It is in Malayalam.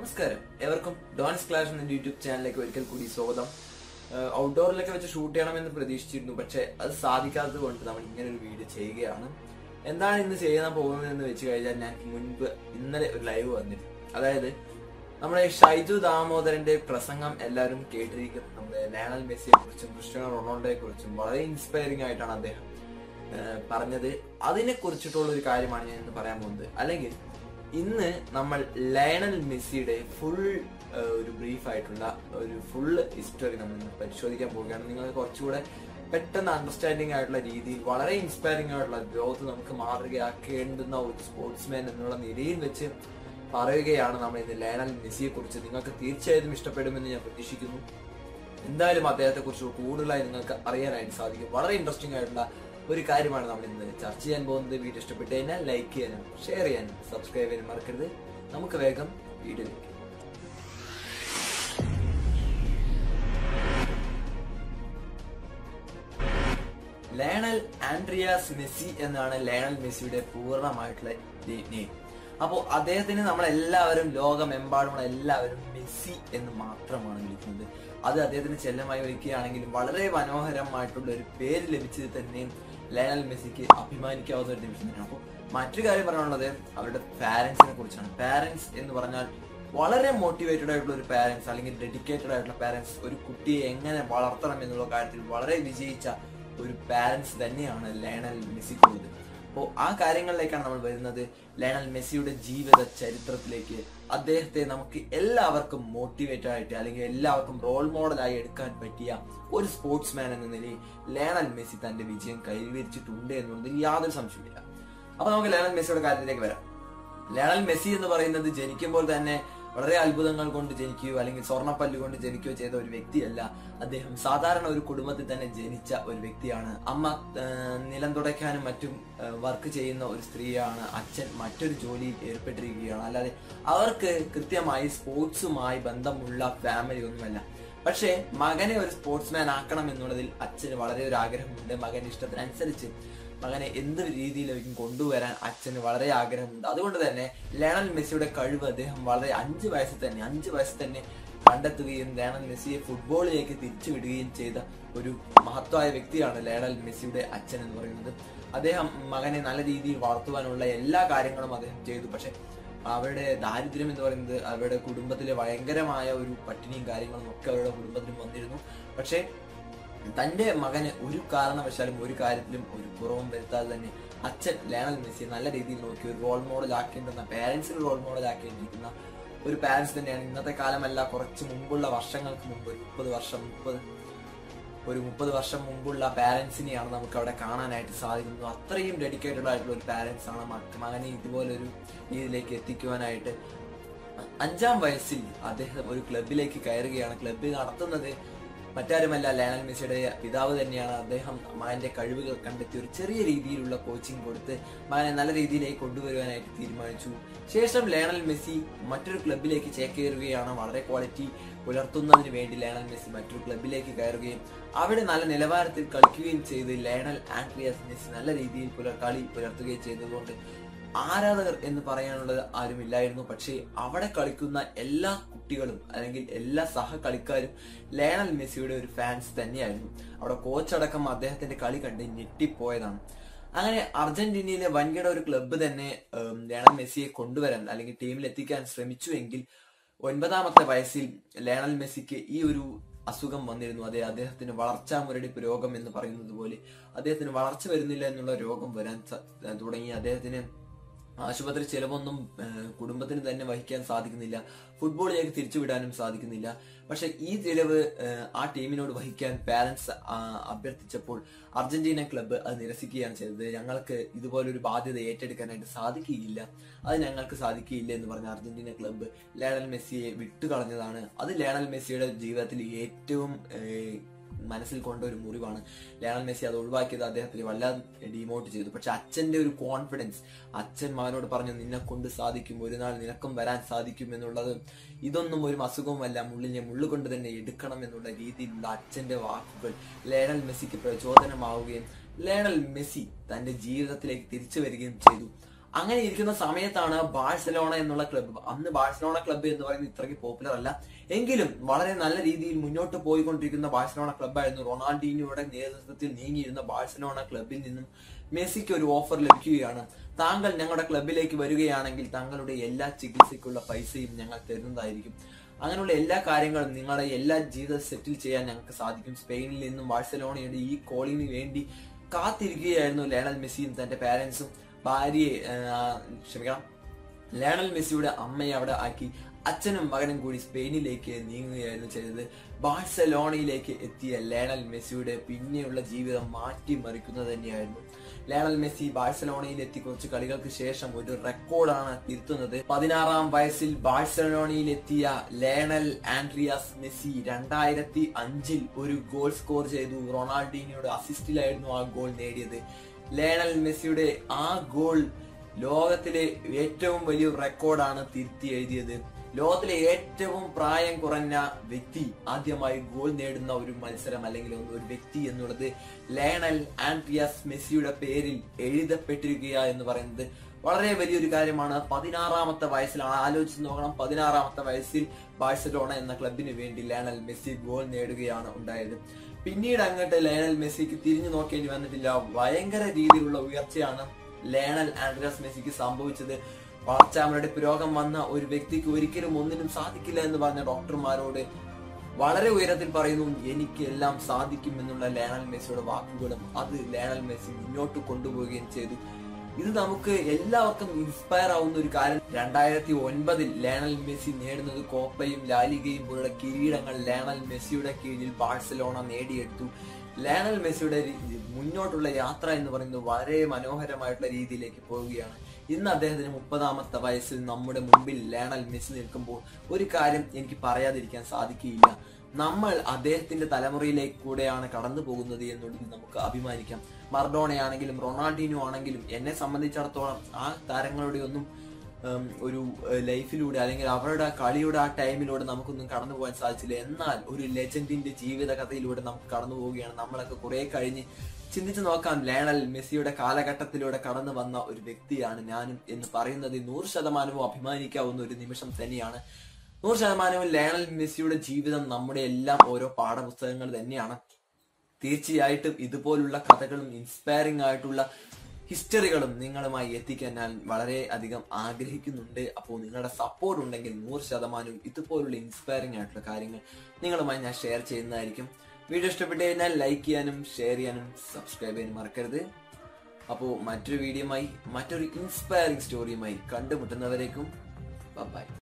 നമസ്കാരം എവർക്കും ഡോൺസ് ക്ലാഷ് എന്ന യൂട്യൂബ് ചാനലിലേക്ക് ഒരിക്കൽ കൂടി സ്വാഗതം ഏഹ് ഔട്ട്ഡോറിലൊക്കെ വെച്ച് ഷൂട്ട് ചെയ്യണമെന്ന് പ്രതീക്ഷിച്ചിരുന്നു പക്ഷെ അത് സാധിക്കാത്തത് കൊണ്ട് നമ്മൾ ഇങ്ങനെ ഒരു വീഡിയോ ചെയ്യുകയാണ് എന്താണ് ഇന്ന് ചെയ്യാൻ പോകുന്നതെന്ന് വെച്ച് കഴിഞ്ഞാൽ ഞാൻ മുൻപ് ഇന്നലെ ഒരു ലൈവ് വന്നിരുന്നു അതായത് നമ്മുടെ ഷൈജു ദാമോദരന്റെ പ്രസംഗം എല്ലാവരും കേട്ടിരിക്കും നമ്മുടെ ലയണൽ മെസ്സിയെ കുറിച്ചും ക്രിസ്ത്യാനോ റൊണാൾഡോയെ കുറിച്ചും വളരെ ഇൻസ്പയറിംഗ് ആയിട്ടാണ് അദ്ദേഹം ഏഹ് പറഞ്ഞത് അതിനെ കുറിച്ചിട്ടുള്ള ഒരു കാര്യമാണ് ഞാൻ ഇന്ന് പറയാൻ പോകുന്നത് അല്ലെങ്കിൽ ഇന്ന് നമ്മൾ ലയണൽ മെസ്സിയുടെ ഫുൾ ഒരു ബ്രീഫ് ആയിട്ടുള്ള ഒരു ഫുൾ ഹിസ്റ്ററി നമ്മൾ ഇന്ന് പരിശോധിക്കാൻ പോവുകയാണ് നിങ്ങൾ കുറച്ചുകൂടെ പെട്ടെന്ന് അണ്ടർസ്റ്റാൻഡിങ് ആയിട്ടുള്ള രീതിയിൽ വളരെ ഇൻസ്പയറിംഗ് ആയിട്ടുള്ള ഗ്രോത്ത് നമുക്ക് മാതൃകയാക്കേണ്ടുന്ന ഒരു സ്പോർട്സ്മാൻ എന്നുള്ള നിലയിൽ വെച്ച് പറയുകയാണ് നമ്മൾ ഇന്ന് ലയണൽ മെസ്സിയെ കുറിച്ച് നിങ്ങൾക്ക് തീർച്ചയായും ഇഷ്ടപ്പെടുമെന്ന് ഞാൻ പ്രതീക്ഷിക്കുന്നു എന്തായാലും അദ്ദേഹത്തെ കുറിച്ച് കൂടുതലായി നിങ്ങൾക്ക് അറിയാനായിട്ട് സാധിക്കും വളരെ ഇൻട്രസ്റ്റിംഗ് ആയിട്ടുള്ള ഒരു കാര്യമാണ് നമ്മൾ ഇന്ന് ചർച്ച ചെയ്യാൻ പോകുന്നത് വീഡിയോ ഇഷ്ടപ്പെട്ട് കഴിഞ്ഞാൽ ലൈക്ക് ചെയ്യാനും ഷെയർ ചെയ്യാനും സബ്സ്ക്രൈബ് ചെയ്യാനും മറക്കരുത് നമുക്ക് വേഗം വീഡിയോയിലേക്ക് ലയണൽ ആൻഡ്രിയാസ് മെസ്സി എന്നാണ് ലയണൽ മെസ്സിയുടെ പൂർണ്ണമായിട്ടുള്ള നെയിം അപ്പോൾ അദ്ദേഹത്തിന് നമ്മളെല്ലാവരും ലോകമെമ്പാടുമുള്ള എല്ലാവരും മെസ്സി എന്ന് മാത്രമാണ് വിളിക്കുന്നത് അത് അദ്ദേഹത്തിന് ചെല്ലമായി വിളിക്കുകയാണെങ്കിലും വളരെ മനോഹരമായിട്ടുള്ള ഒരു പേര് ലഭിച്ചത് തന്നെയും ലയണൽ മെസ്സിക്ക് അഭിമാനിക്കാവുന്ന ഒരു നിമിഷം തന്നെയാണ് അപ്പോൾ മറ്റൊരു കാര്യം പറയാനുള്ളത് അവരുടെ പാരന്റ്സിനെ കുറിച്ചാണ് പാരന്റ്സ് എന്ന് പറഞ്ഞാൽ വളരെ മോട്ടിവേറ്റഡ് ആയിട്ടുള്ള ഒരു പാരന്റ്സ് അല്ലെങ്കിൽ ഡെഡിക്കേറ്റഡ് ആയിട്ടുള്ള പാരന്റ്സ് ഒരു കുട്ടിയെ എങ്ങനെ വളർത്തണം എന്നുള്ള കാര്യത്തിൽ വളരെ വിജയിച്ച ഒരു പാരന്റ്സ് തന്നെയാണ് ലയണൽ മെസ്സിക്കുള്ളത് അപ്പോൾ ആ കാര്യങ്ങളിലേക്കാണ് നമ്മൾ വരുന്നത് ലയണൽ മെസ്സിയുടെ ജീവിത ചരിത്രത്തിലേക്ക് അദ്ദേഹത്തെ നമുക്ക് എല്ലാവർക്കും മോട്ടിവേറ്റഡ് ആയിട്ട് അല്ലെങ്കിൽ എല്ലാവർക്കും റോൾ മോഡലായി എടുക്കാൻ പറ്റിയ ഒരു സ്പോർട്സ്മാൻ എന്ന നിലയിൽ ലയണൽ മെസ്സി തന്റെ വിജയം കൈവരിച്ചിട്ടുണ്ട് എന്നുള്ളതിൽ യാതൊരു സംശയമില്ല അപ്പൊ നമുക്ക് ലയണൽ മെസ്സിയുടെ കാര്യത്തിലേക്ക് വരാം ലയണൽ മെസ്സി എന്ന് പറയുന്നത് ജനിക്കുമ്പോൾ തന്നെ വളരെ അത്ഭുതങ്ങൾ കൊണ്ട് ജനിക്കുകയോ അല്ലെങ്കിൽ സ്വർണ്ണപ്പല്ല് കൊണ്ട് ജനിക്കുകയോ ചെയ്ത ഒരു വ്യക്തിയല്ല അദ്ദേഹം സാധാരണ ഒരു കുടുംബത്തിൽ തന്നെ ജനിച്ച ഒരു വ്യക്തിയാണ് അമ്മ ഏഹ്, നിലം തുടയ്ക്കാനും മറ്റും വർക്ക് ചെയ്യുന്ന ഒരു സ്ത്രീയാണ് അച്ഛൻ മറ്റൊരു ജോലിയിൽ ഏർപ്പെട്ടിരിക്കുകയാണ് അല്ലാതെ അവർക്ക് കൃത്യമായി സ്പോർട്സുമായി ബന്ധമുള്ള ഫാമിലി ഒന്നുമല്ല പക്ഷേ മകനെ ഒരു സ്പോർട്സ്മാൻ ആക്കണം എന്നുള്ളതിൽ അച്ഛന് വളരെ ഒരു ആഗ്രഹമുണ്ട് മകന്റെ ഇഷ്ടത്തിനനുസരിച്ച് മകനെ എന്ത് രീതിയിലേക്കും കൊണ്ടുവരാൻ അച്ഛന് വളരെ ആഗ്രഹമുണ്ട് അതുകൊണ്ട് തന്നെ ലയണൽ മെസ്സിയുടെ കഴിവ് അദ്ദേഹം വളരെ അഞ്ച് വയസ്സിൽ തന്നെ അഞ്ച് വയസ്സിൽ തന്നെ കണ്ടെത്തുകയും ലയണൽ മെസ്സിയെ ഫുട്ബോളിലേക്ക് തിരിച്ചുവിടുകയും ചെയ്ത ഒരു മഹത്വമായ വ്യക്തിയാണ് ലയണൽ മെസ്സിയുടെ അച്ഛൻ എന്ന് പറയുന്നത് അദ്ദേഹം മകനെ നല്ല രീതിയിൽ വളർത്തുവാനുള്ള എല്ലാ കാര്യങ്ങളും അദ്ദേഹം ചെയ്തു പക്ഷെ അവരുടെ ദാരിദ്ര്യം എന്ന് പറയുന്നത് അവരുടെ കുടുംബത്തിലെ ഭയങ്കരമായ ഒരു പട്ടിണിയും കാര്യങ്ങളും ഒക്കെ അവരുടെ കുടുംബത്തിലും വന്നിരുന്നു പക്ഷേ തന്റെ മകന് ഒരു കാരണവശാലും ഒരു കാര്യത്തിലും ഒരു കുറവും വരുത്താതെ തന്നെ അച്ഛൻ ലയണൽ മെസ്സി നല്ല രീതിയിൽ നോക്കി ഒരു റോൾ മോഡൽ ആക്കേണ്ടുന്ന പാരന്റ്സിന് റോൾ മോഡൽ ആക്കേണ്ടിയിരിക്കുന്ന ഒരു പാരന്റ്സ് തന്നെയാണ് ഇന്നത്തെ കാലമല്ല കുറച്ച് മുമ്പുള്ള വർഷങ്ങൾക്ക് മുമ്പ് ഒരു മുപ്പത് വർഷം മുപ്പത് ഒരു മുപ്പത് വർഷം മുമ്പുള്ള പാരന്റ്സിനെയാണ് നമുക്ക് അവിടെ കാണാനായിട്ട് സാധിക്കുന്നത് അത്രയും ഡെഡിക്കേറ്റഡ് ആയിട്ടുള്ള ഒരു പാരന്റ്സ് ആണ് മക്ക- മകനെ ഇതുപോലൊരു രീതിയിലേക്ക് എത്തിക്കുവാനായിട്ട് അഞ്ചാം വയസ്സിൽ അദ്ദേഹം ഒരു ക്ലബിലേക്ക് കയറുകയാണ് ക്ലബിൽ നടത്തുന്നത് മറ്റാരുമല്ല ലയണൽ മെസ്സിയുടെ പിതാവ് തന്നെയാണ് അദ്ദേഹം മകന്റെ കഴിവുകൾ കണ്ടെത്തി ഒരു ചെറിയ രീതിയിലുള്ള കോച്ചിങ് കൊടുത്ത് മകനെ നല്ല രീതിയിലേക്ക് കൊണ്ടുവരുവാനായിട്ട് തീരുമാനിച്ചു ശേഷം ലയണൽ മെസ്സി മറ്റൊരു ക്ലബിലേക്ക് ചേക്കേറുകയാണ് വളരെ ക്വാളിറ്റി പുലർത്തുന്നതിന് വേണ്ടി ലയണൽ മെസ്സി മറ്റൊരു ക്ലബിലേക്ക് കയറുകയും അവിടെ നല്ല നിലവാരത്തിൽ കളിക്കുകയും ചെയ്ത് ലയണൽ ആൻഡ്രിയാസ് മെസ്സി നല്ല രീതിയിൽ പുലർ കളി പുലർത്തുകയും ചെയ്തതുകൊണ്ട് ആരാധകർ എന്ന് പറയാനുള്ളത് ആരുമില്ലായിരുന്നു പക്ഷേ അവിടെ കളിക്കുന്ന എല്ലാ കുട്ടികളും അല്ലെങ്കിൽ എല്ലാ സഹ കളിക്കാരും ലയണൽ മെസ്സിയുടെ ഒരു ഫാൻസ് തന്നെയായിരുന്നു അവിടെ കോച്ച് അടക്കം അദ്ദേഹത്തിന്റെ കളി കണ്ട് ഞെട്ടിപ്പോയതാണ് അങ്ങനെ അർജന്റീനയിലെ വൻകിട ഒരു ക്ലബ്ബ് തന്നെ ഉം, ലയണൽ മെസ്സിയെ കൊണ്ടുവരാൻ അല്ലെങ്കിൽ ടീമിൽ എത്തിക്കാൻ ശ്രമിച്ചുവെങ്കിൽ ഒൻപതാമത്തെ വയസ്സിൽ ലയണൽ മെസ്സിക്ക് ഈ ഒരു അസുഖം വന്നിരുന്നു അതെ അദ്ദേഹത്തിന് വളർച്ചാ മുരടിപ്പ് രോഗം എന്ന് പറയുന്നത് പോലെ അദ്ദേഹത്തിന് വളർച്ച വരുന്നില്ല എന്നുള്ള രോഗം വരാൻ സ- തുടങ്ങി അദ്ദേഹത്തിന് ആശുപത്രി ചെലവൊന്നും ഏഹ്, കുടുംബത്തിന് തന്നെ വഹിക്കാൻ സാധിക്കുന്നില്ല ഫുട്ബോളിലേക്ക് തിരിച്ചുവിടാനും സാധിക്കുന്നില്ല പക്ഷെ ഈ ചെലവ് ഏഹ്, ആ ടീമിനോട് വഹിക്കാൻ പാരന്റ്സ് അഭ്യർത്ഥിച്ചപ്പോൾ അർജന്റീന ക്ലബ്ബ് അത് നിരസിക്കുകയാണ് ചെയ്തത് ഞങ്ങൾക്ക് ഇതുപോലൊരു ബാധ്യത ഏറ്റെടുക്കാനായിട്ട് സാധിക്കുകയില്ല അത് ഞങ്ങൾക്ക് സാധിക്കുകയില്ല എന്ന് പറഞ്ഞ അർജന്റീന ക്ലബ്ബ് ലയണൽ മെസ്സിയെ വിട്ടുകളഞ്ഞതാണ് അത് ലയണൽ മെസ്സിയുടെ ജീവിതത്തിൽ ഏറ്റവും ഏഹ്, മനസ്സിൽ കൊണ്ട ഒരു മുറിവാണ് ലയണൽ മെസ്സി അത് ഒഴിവാക്കിയത് അദ്ദേഹത്തിന് വല്ലാതെ ഡിമോട്ട് ചെയ്തു പക്ഷെ അച്ഛന്റെ ഒരു കോൺഫിഡൻസ് അച്ഛൻ മകനോട് പറഞ്ഞു നിന്നെ കൊണ്ട് സാധിക്കും ഒരു നാൾ നിനക്കും വരാൻ സാധിക്കും എന്നുള്ളത് ഇതൊന്നും ഒരു അസുഖവുമല്ല മുള്ളിനെ മുള്ളുകൊണ്ട് തന്നെ എടുക്കണം എന്നുള്ള രീതിയിലുള്ള അച്ഛന്റെ വാക്കുകൾ ലയണൽ മെസ്സിക്ക് പ്രചോദനമാവുകയും ലയണൽ മെസ്സി തന്റെ ജീവിതത്തിലേക്ക് തിരിച്ചു വരികയും ചെയ്തു അങ്ങനെ ഇരിക്കുന്ന സമയത്താണ് ബാഴ്സലോണ എന്നുള്ള ക്ലബ്ബ് അന്ന് ബാഴ്സലോണ ക്ലബ്ബ് എന്ന് പറയുന്നത് ഇത്രയ്ക്ക് പോപ്പുലർ അല്ല എങ്കിലും വളരെ നല്ല രീതിയിൽ മുന്നോട്ട് പോയിക്കൊണ്ടിരിക്കുന്ന ബാഴ്സലോണ ക്ലബ്ബായിരുന്നു റൊണാൾഡീനിയോയുടെ നേതൃത്വത്തിൽ നീങ്ങിയിരുന്ന ബാഴ്സലോണ ക്ലബിൽ നിന്നും മെസ്സിക്ക് ഒരു ഓഫർ ലഭിക്കുകയാണ് താങ്കൾ ഞങ്ങളുടെ ക്ലബിലേക്ക് വരികയാണെങ്കിൽ താങ്കളുടെ എല്ലാ ചികിത്സയ്ക്കുള്ള പൈസയും ഞങ്ങൾ തരുന്നതായിരിക്കും അങ്ങനെയുള്ള എല്ലാ കാര്യങ്ങളും നിങ്ങളുടെ എല്ലാ ജീവിതം സെറ്റിൽ ചെയ്യാൻ ഞങ്ങൾക്ക് സാധിക്കും സ്പെയിനിൽ നിന്നും ബാഴ്സലോണയുടെ ഈ കോളിന് വേണ്ടി കാത്തിരിക്കുകയായിരുന്നു ലയണൽ മെസ്സിയും തന്റെ പാരന്റ്സും ഭാര്യയെ ആ, ക്ഷമിക്കണം ലയണൽ മെസ്സിയുടെ അമ്മയെ അവിടെ ആക്കി അച്ഛനും മകനും കൂടി സ്പെയിനിലേക്ക് നീങ്ങുകയായിരുന്നു ചെയ്തത് ബാഴ്സലോണയിലേക്ക് എത്തിയ ലയണൽ മെസ്സിയുടെ പിന്നെയുള്ള ജീവിതം മാറ്റിമറിക്കുന്നത് തന്നെയായിരുന്നു ലയണൽ മെസ്സി ബാഴ്സലോണയിൽ എത്തി കുറച്ച് കളികൾക്ക് ശേഷം ഒരു റെക്കോർഡാണ് തിരുത്തുന്നത് പതിനാറാം വയസ്സിൽ ബാഴ്സലോണയിൽ എത്തിയ ലയണൽ ആൻഡ്രിയാസ് മെസ്സി രണ്ടായിരത്തി അഞ്ചിൽ ഒരു ഗോൾ സ്കോർ ചെയ്തു റൊണാൾഡീനിയുടെ അസിസ്റ്റിലായിരുന്നു ആ ഗോൾ നേടിയത് ലയണൽ മെസ്സിയുടെ ആ ഗോൾ ലോകത്തിലെ ഏറ്റവും വലിയ റെക്കോർഡാണ് തിരുത്തി എഴുതിയത് ലോകത്തിലെ ഏറ്റവും പ്രായം കുറഞ്ഞ വ്യക്തി ആദ്യമായി ഗോൾ നേടുന്ന ഒരു മത്സരം അല്ലെങ്കിൽ ഒന്ന് ഒരു വ്യക്തി എന്നുള്ളത് ലയണൽ ആൻഡ്രിയാസ് മെസ്സിയുടെ പേരിൽ എഴുതപ്പെട്ടിരിക്കുക എന്ന് പറയുന്നത് വളരെ വലിയൊരു കാര്യമാണ് പതിനാറാമത്തെ വയസ്സിലാണ് ആലോചിച്ച് നോക്കണം പതിനാറാമത്തെ വയസ്സിൽ ബാഴ്സലോണ എന്ന ക്ലബിന് വേണ്ടി ലയണൽ മെസ്സി ഗോൾ നേടുകയാണ് ഉണ്ടായത് പിന്നീട് അങ്ങോട്ട് ലയണൽ മെസ്സിക്ക് തിരിഞ്ഞു നോക്കേണ്ടി വന്നിട്ടില്ല ഭയങ്കര രീതിയിലുള്ള ഉയർച്ചയാണ് ലയണൽ ആൻഡ്രിയാസ് മെസ്സിക്ക് സംഭവിച്ചത് വളർച്ചാമരുടെ പുരോഗം വന്ന ഒരു വ്യക്തിക്ക് ഒരിക്കലും ഒന്നിനും സാധിക്കില്ല എന്ന് പറഞ്ഞ ഡോക്ടർമാരോട് വളരെ ഉയരത്തിൽ പറയുന്നു എനിക്ക് എല്ലാം സാധിക്കും എന്നുള്ള ലയണൽ മെസ്സിയുടെ വാക്കുകളും അത് ലയണൽ മെസ്സി മുന്നോട്ട് കൊണ്ടുപോവുകയും ചെയ്തു ഇത് നമുക്ക് എല്ലാവർക്കും ഇൻസ്പയർ ആവുന്ന ഒരു കാര്യം രണ്ടായിരത്തി ഒൻപതിൽ ലയണൽ മെസ്സി നേടുന്നത് കോപ്പയും ലാലിഗയും പോലുള്ള കിരീടങ്ങൾ ലയണൽ മെസ്സിയുടെ കീഴിൽ ബാഴ്സലോണ നേടിയെടുത്തു ലയണൽ മെസ്സിയുടെ രി- മുന്നോട്ടുള്ള യാത്ര എന്ന് പറയുന്നത് വളരെ മനോഹരമായിട്ടുള്ള രീതിയിലേക്ക് പോവുകയാണ് ഇന്ന് അദ്ദേഹത്തിന് മുപ്പതാമത്തെ വയസ്സിൽ നമ്മുടെ മുമ്പിൽ ലയണൽ മെസ്സി നിൽക്കുമ്പോൾ ഒരു കാര്യം എനിക്ക് പറയാതിരിക്കാൻ സാധിക്കുകയില്ല നമ്മൾ അദ്ദേഹത്തിന്റെ തലമുറയിലേക്ക് കൂടെയാണ് കടന്നു പോകുന്നത് എന്നുള്ളത് നമുക്ക് അഭിമാനിക്കാം മർഡോണയാണെങ്കിലും റൊണാൾഡീനോ ആണെങ്കിലും എന്നെ സംബന്ധിച്ചിടത്തോളം ആ താരങ്ങളുടെ ഒന്നും ഉം, ഒരു ഏഹ്, ലൈഫിലൂടെ അല്ലെങ്കിൽ അവരുടെ ആ കളിയുടെ ആ ടൈമിലൂടെ നമുക്കൊന്നും കടന്നു പോകാൻ സാധിച്ചില്ല എന്നാൽ ഒരു ലെജൻഡിന്റെ ജീവിത കഥയിലൂടെ നമുക്ക് കടന്നു പോവുകയാണ് നമ്മളൊക്കെ കുറെ കഴിഞ്ഞ് ചിന്തിച്ചു നോക്കാം ലയണൽ മെസ്സിയുടെ കാലഘട്ടത്തിലൂടെ കടന്നു വന്ന ഒരു വ്യക്തിയാണ് ഞാനും എന്ന് പറയുന്നത് നൂറ് ശതമാനവും അഭിമാനിക്കാവുന്ന ഒരു നിമിഷം തന്നെയാണ് നൂറ് ശതമാനവും ലയണൽ മെസ്സിയുടെ ജീവിതം നമ്മുടെ എല്ലാം ഓരോ പാഠപുസ്തകങ്ങൾ തന്നെയാണ് തീർച്ചയായിട്ടും ഇതുപോലുള്ള കഥകളും ഇൻസ്പയറിംഗ് ആയിട്ടുള്ള ഹിസ്റ്ററികളും നിങ്ങളുമായി എത്തിക്കാൻ ഞാൻ വളരെ അധികം ആഗ്രഹിക്കുന്നുണ്ട് അപ്പോൾ നിങ്ങളുടെ സപ്പോർട്ട് ഉണ്ടെങ്കിൽ നൂറ് ശതമാനവും ഇതുപോലുള്ള ഇൻസ്പയറിംഗ് ആയിട്ടുള്ള കാര്യങ്ങൾ നിങ്ങളുമായി ഞാൻ ഷെയർ ചെയ്യുന്നതായിരിക്കും വീഡിയോ ഇഷ്ടപ്പെട്ടു കഴിഞ്ഞാൽ ലൈക്ക് ചെയ്യാനും ഷെയർ ചെയ്യാനും സബ്സ്ക്രൈബ് ചെയ്യാനും മറക്കരുത് അപ്പോൾ മറ്റൊരു വീഡിയോയുമായി മറ്റൊരു ഇൻസ്പയറിംഗ് സ്റ്റോറിയുമായി കണ്ടുമുട്ടുന്നവരേക്കും ബൈ